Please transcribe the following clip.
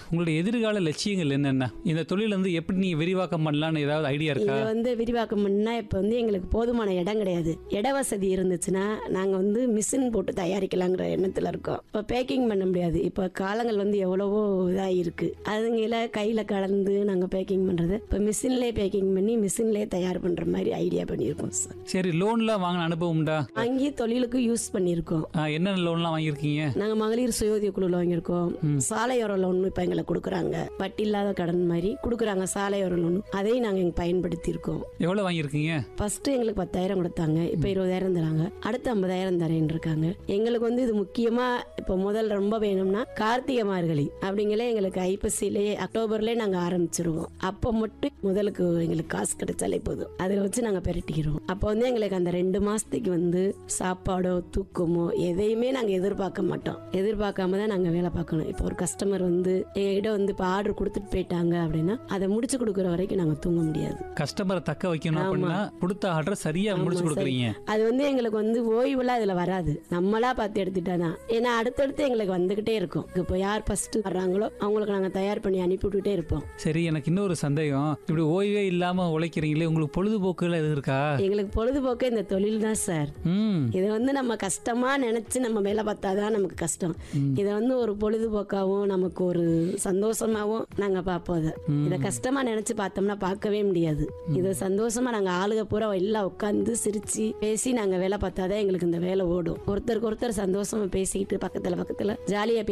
உங்களுடைய எதிர்கால லட்சியங்கள் என்னென்ன இந்த தொழில் வந்து எப்படி நீங்க விரிவாக்கம் பண்ணலாம்னு ஏதாவது ஐடியா இருக்கா இதை வந்து விரிவாக்கம் பண்ணா இப்போ வந்து எங்களுக்கு போதுமான இடம் கிடையாது இட வசதி இருந்துச்சுன்னா நாங்கள் வந்து மிஷின் போட்டு தயாரிக்கலாங்கிற எண்ணத்தில் இருக்கோம் இப்போ பேக்கிங் பண்ண முடியாது இப்போ காலங்கள் வந்து எவ்வளவோ இதாக இருக்கு அதுங்கள கையில் கலந்து நாங்கள் பேக்கிங் பண்ணுறது இப்போ மிஷின்லேயே பேக்கிங் பண்ணி மிஷின்லேயே தயார் பண்ணுற மாதிரி ஐடியா பண்ணியிருக்கோம் சார் சரி லோன்லாம் வாங்கின அனுபவம் உண்டா வாங்கி தொழிலுக்கு யூஸ் பண்ணியிருக்கோம் ஆ, என்னென்ன லோன்லாம் வாங்கியிருக்கீங்க நாங்கள் மகளிர் சுயோதய குழுவில் வாங்கியிருக்கோம் சாலையோர லோன் இப்போ எங்களுக்கு கொடுக்குறாங்க வட்டி இல்லாத கடன் மாதிரி கொடுக்குறாங்க சாலையோர லோன் அதையும் நாங்கள் எங்க பயன்படுத்தியிருக்கோம் எவ்வளவு வாங்கியிருக்கீங்க ஃபர்ஸ்ட் எங்களுக்கு பத்தாயிரம் கொடுத்தாங்க இப்போ இருபதாயிரம் தராங்க அடுத்து ஐம்பதாயிரம் தரேன் இருக்காங்க எங்களுக்கு வந்து இது முக்கியமா இப்போ முதல் ரொம்ப வேணும்னா கார்த்திகை மார்கழி அப்படிங்களே எங்களுக்கு ஐப்பசிலேயே அக்டோபர்லேயே நாங்கள் ஆரம்பிச்சிருவோம் அப்போ மட்டும் முதலுக்கு எங்களுக்கு காசு கிடைச்சாலே போதும் அதில் வச்சு நாங்கள் பெரட்டிக்கிறோம் அப்போ வந்து எங்களுக்கு அந்த ரெண்டு மாசத்துக்கு வந்து சாப்பாடோ தூக்கமோ எதையுமே நாங்கள் எதிர்பார்க்க மாட்டோம் எதிர்பார்க்காம தான் நாங்கள் வேலை பார்க்கணும் இப்போ ஒரு கஸ்டமர் வந்து எங்ககிட்ட வந்து இப்போ ஆர்டர் கொடுத்துட்டு போயிட்டாங்க அப்படின்னா அதை முடிச்சு கொடுக்குற வரைக்கும் நாங்கள் தூங்க முடியாது கஸ்டமரை தக்க வைக்கணும் ஆமா. அப்படின்னா கொடுத்த ஆர்டர் சரியா முடிச்சு ஆமா, கொடுக்குறீங்க அது வந்து எங்களுக்கு வந்து ஓய்வுலாம் இதுல வராது நம்மளா பார்த்து எடுத்துட்டாதான் ஏன்னா அடுத்தடுத்து எங்களுக்கு வந்துகிட்டே இருக்கும் இப்போ யார் ஃபர்ஸ்ட் வர்றாங்களோ அவங்களுக்கு நாங்க தயார் பண்ணி அனுப்பி விட்டுட்டே இருப்போம் சரி எனக்கு இன்னொரு சந்தேகம் இப்படி ஓய்வே இல்லாம உழைக்கிறீங்களே உங்களுக்கு பொழுதுபோக்குகள் எது இருக்கா எங்களுக்கு பொழுதுபோக்கு இந்த தொழில் தான் சார் ம் இதை வந்து நம்ம கஷ்டமா நினைச்சு நம்ம வேலை பார்த்தாதான் நமக்கு கஷ்டம் இதை வந்து ஒரு பொழுதுபோக்காவும் நமக்கு ஒரு சந்தோஷமாவும் நாங்க பார்ப்போம் அதை இதை கஷ்டமா நினைச்சு பார்த்தோம்னா பார்க்கவே முடியாது இதை சந்தோஷமா நாங்க ஆளுக பூரா எல்லாம் உட்காந்து சிரிச்சு பேசி நாங்க வேலை பார்த்தாதான் எங்களுக்கு இந்த வேலை ஓடும் ஒருத்தருக்கு ஒருத்தர் சந்தோஷமா பேசிக்கிட்டு பக்கத்துல பக்கத்துல ஜாலியா